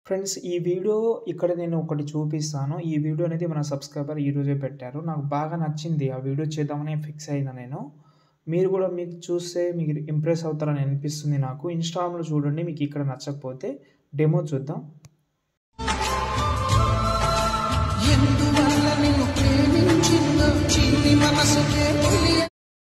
Friends ఈ video ఇక్కడ నేను ఒకటి చూపిస్తాను. ఈ వీడియో అనేది మన సబ్‌స్క్రైబర్ ఈరోజే పెట్టారు. నాకు బాగా నచ్చింది. ఆ వీడియో చేద్దామని ఫిక్స్ అయినా నేను. మీరు గూడా మీకు చూస్తే మీరు ఇంప్రెస్ అవుతారని అనిపిస్తుంది నాకు. ఇన్‌స్టాగ్రామ్‌లో చూడండి. మీకు ఇక్కడ నచ్చకపోతే డెమో చూద్దాం. ఎందువల్ల నిన్ను ప్రేమించిందో చిన్ని మనసుకే తెలియ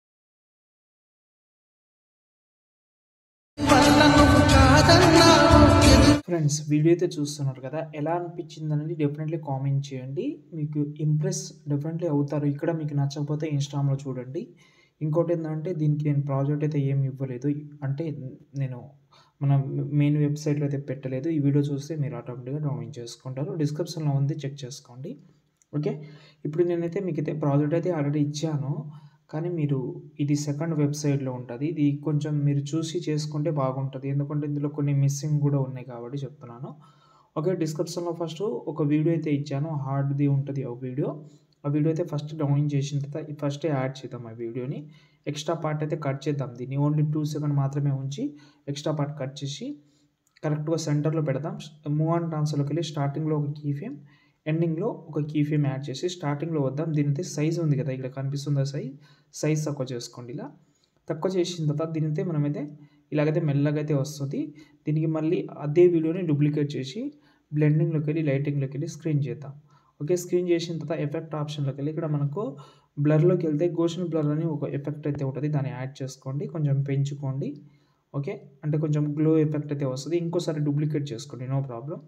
వల్ల నువ్వు కాదన్నావు ఎదు ఫ్రెండ్స్ వీడియో అయితే చూస్తున్నారు కదా! ఎలా అనిపించిందనేది డెఫినెట్‌లీ కామెంట్ చేయండి. మీకు ఇంప్రెస్ డెఫినెట్‌లీ అవుతారు. ఇక్కడ మీకు నచ్చకపోతే ఇన్‌స్టాగ్రామ్‌లో చూడండి. ఇంకోటేందంటే దీనికి నేను ప్రాజెక్ట్ అయితే ఏమి ఇవ్వలేదు. అంటే నేను మన మెయిన్ వెబ్‌సైట్‌లో అయితే పెట్టలేదు. ఈ వీడియో చూస్తే మీరు ఆటోమేటిక్‌గా డౌన్లోడ్ చేసుకుంటారు. డిస్క్రిప్షన్‌లో ఉంది చెక్ చేసుకోండి. ఓకే. ఇప్పుడు నేనైతే మీకైతే ప్రాజెక్ట్ అయితే ఆల్రెడీ ఇచ్చాను. కానీ మీరు ఇది సెకండ్ వెబ్‌సైట్‌లో ఉంటది. ఇది కొంచెం మీరు చూసి చేసుకుంటే బాగుంటది. ఎందుకంటే ఇందులో కొన్ని మిస్సింగ్ గూడా ఉన్నాయి కాబట్టి చెప్తున్నాను. ఓకే. డిస్క్రిప్షన్‌లో ఫస్టు ఒక వీడియో అయితే ఇచ్చాను. హార్డ్‌ది ఉంటది ఒక వీడియో. ఆ వీడియో అయితే ఫస్ట్ డౌన్లోడ్ చేసిన తర్వాత ఫస్టే యాడ్ చేద్దాం ఆ వీడియోని. ఎక్స్‌ట్రా పార్ట్ అయితే కట్ చేద్దాం దీన్ని. ఓన్లీ 2 సెకండ్ మాత్రమే ఉంచి ఎక్స్‌ట్రా పార్ట్ కట్ చేసి కరెక్ట్‌గా సెంటర్‌లో పెడదాం. మూవ్ ఆన్ ట్రాన్స్‌ఫర్‌లోకెళ్ళి స్టార్టింగ్‌లో ఒక కీ ఫ్రేమ్, ఎండింగ్‌లో ఒక కీ ఫ్రేమ్ యాడ్ చేసి స్టార్టింగ్‌లో వద్దాం. దీనైతే సైజ్ ఉంది కదా! ఇక్కడ కనిపిస్తుందా సైజ్? సైజ్ తక్కువ చేసుకోండి ఇలా. తక్కువ చేసిన తర్వాత దీనైతే మనమైతే ఇలాగైతే మెల్లగా అయితే వస్తది. దీనికి మళ్ళీ అదే వీడియోని డూప్లికేట్ చేసి బ్లెండింగ్‌లోకెళ్ళి, లైటింగ్‌లోకెళ్ళి స్క్రీన్ చేద్దాం. ఓకే. స్క్రీన్ చేసిన తర్వాత ఎఫెక్ట్ ఆప్షన్‌లోకెళ్ళి ఇక్కడ మనకు బ్లర్‌లోకెళ్తే గోషన్ బ్లర్ అని ఒక ఎఫెక్ట్ అయితే ఉంటది. దాన్ని యాడ్ చేసుకోండి. కొంచెం పెంచుకోండి. ఓకే. అంటే కొంచెం గ్లో ఎఫెక్ట్ అయితే వస్తది. ఇంకోసారి డూప్లికేట్ చేసుకోండి. No problem.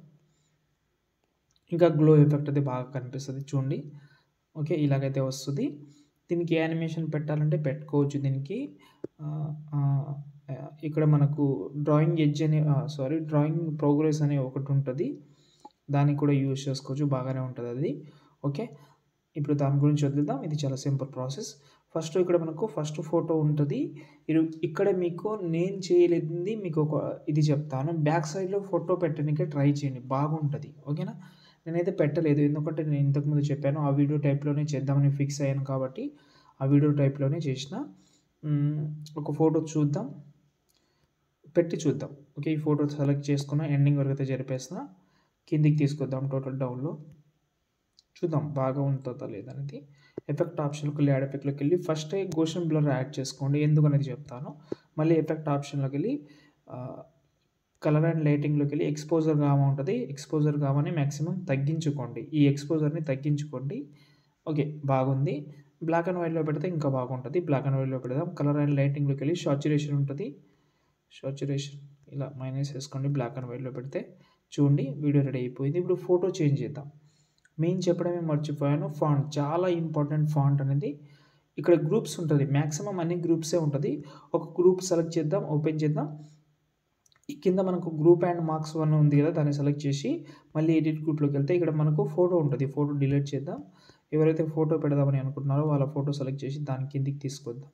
ఇంకా గ్లో ఎఫెక్ట్ అయితే బాగా కనిపిస్తది చూడండి. ఓకే. ఇలాగైతే వస్తది. దీనికి యానిమేషన్ పెట్టాలంటే పెట్టుకోవచ్చు దీనికి. ఆహ్, ఆహ్, ఇక్కడ మనకు డ్రాయింగ్ ఎడ్జ్ అనే ఆహ్, సారీ డ్రాయింగ్ ప్రోగ్రెస్ అనే ఒకటుంటది. దానికి కూడా యూజ్ చేసుకోవచ్చు. బాగానే ఉంటదది. ఓకే. ఇప్పుడు దాని గురించి వదిలేద్దాం. ఇది చాలా సింపుల్ ప్రాసెస్. ఫస్ట్ ఇక్కడ మనకు ఫస్ట్ ఫోటో ఉంటది. ఇరు ఇక్కడ మీకు నేను చేయలేనిది మీకు ఒక ఇది చెప్తాను. బ్యాక్ సైడ్‌లో ఫోటో పెట్టనీకే ట్రై చేయండి. బాగుంటది. ఓకేనా! నేనైతే పెట్టలేదు. ఎందుకంటే నేను ఇంతకుముందు చెప్పాను. ఆ వీడియో టైప్‌లోనే చేద్దామని ఫిక్స్ అయ్యాను కాబట్టి ఆ వీడియో టైప్‌లోనే చేసిన. హ్మ్. ఒక ఫోటో చూద్దాం. పెట్టి చూద్దాం. ఓకే. ఈ ఫోటో సెలెక్ట్ చేసుకున్న ఎండింగ్ వరకు అయితే జరిపేస్తున్నా. కిందికి తీసుకొద్దాం టోటల్ డౌన్‌లో. చూద్దాం బాగా ఉంటదా లేదా అనేది. ఎఫెక్ట్ ఆప్షన్‌లోకెళ్ళి యాడ్ ఎఫెక్ట్‌లోకెళ్ళి ఫస్టే గోషన్ బ్లర్ యాడ్ చేసుకోండి. ఎందుకనేది చెప్తాను. మళ్ళీ ఎఫెక్ట్ ఆప్షన్‌లోకెళ్ళి ఆహ్, కలర్ అండ్ లైటింగ్‌లోకెళ్ళి ఎక్స్‌పోజర్ గామా ఉంటది. ఎక్స్‌పోజర్ గామాని మాక్సిమం తగ్గించుకోండి. ఈ ఎక్స్‌పోజర్‌ని తగ్గించుకోండి. ఓకే. బాగుంది. బ్లాక్ అండ్ వైట్‌లో పెడితే ఇంకా బాగుంటది. బ్లాక్ అండ్ వైట్‌లో పెడదాం. కలర్ అండ్ లైటింగ్‌లోకెళ్ళి సాచురేషన్ ఉంటది. సాచురేషన్ ఇలా మైనస్ ఏసుకోండి. బ్లాక్ అండ్ వైట్‌లో పెడితే చూడండి వీడియో రెడీ అయిపోయింది. ఇప్పుడు ఫోటో చేంజ్ చేద్దాం. మెయిన్ చెప్పడమే మర్చిపోయాను. ఫాంట్ చాలా ఇంపార్టెంట్ ఫాంట్ అనేది. ఇక్కడ గ్రూప్స్ ఉంటది. మాక్సిమం అన్ని గ్రూప్సే ఉంటది. ఒక గ్రూప్ సెలెక్ట్ చేద్దాం. ఓపెన్ చేద్దాం. ఈ కింద మనకు గ్రూప్ అండ్ మార్క్స్ 1 ఉంది కదా! దాన్ని సెలెక్ట్ చేసి మళ్ళీ ఎడిట్ గ్రూప్‌లోకెళ్తే ఇక్కడ మనకు ఫోటో ఉంటది. ఫోటో డిలీట్ చేద్దాం. ఎవరైతే ఫోటో పెడదామని అనుకుంటున్నారో వాళ్ళ ఫోటో సెలెక్ట్ చేసి దాని కిందికి తీసుకొద్దాం.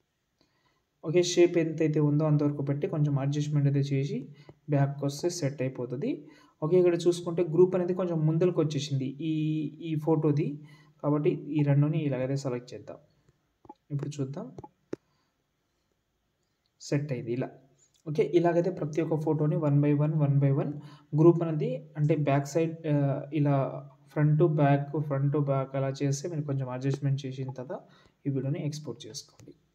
ఓకే. షేప్ ఎంతైతే ఉందో అంతవరకు పెట్టి కొంచెం అడ్జస్ట్‌మెంట్ అయితే చేసి బ్యాక్‌కొస్తే సెట్ అయిపోతది. ఓకే. ఇక్కడ చూసుకుంటే గ్రూప్ అనేది కొంచెం ముందలకొచ్చేసింది. ఈ ఈ ఫోటోది. కాబట్టి ఈ రెండుని ఇలాగైతే సెలెక్ట్ చేద్దాం. ఇప్పుడు చూద్దాం. సెట్ అయింది ఇలా. ఓకే. ఇలాగైతే ప్రతి ఒక్క ఫోటోని one by one, one by one group అనేది అంటే బ్యాక్ సైడ్ ఆహ్, ఇలా front to back, front to back అలా చేస్తే మీరు కొంచెం అడ్జస్ట్‌మెంట్ చేసిన తర్వాత ఈ వీడియోని ఎక్స్‌పోర్ట్ చేసుకోండి.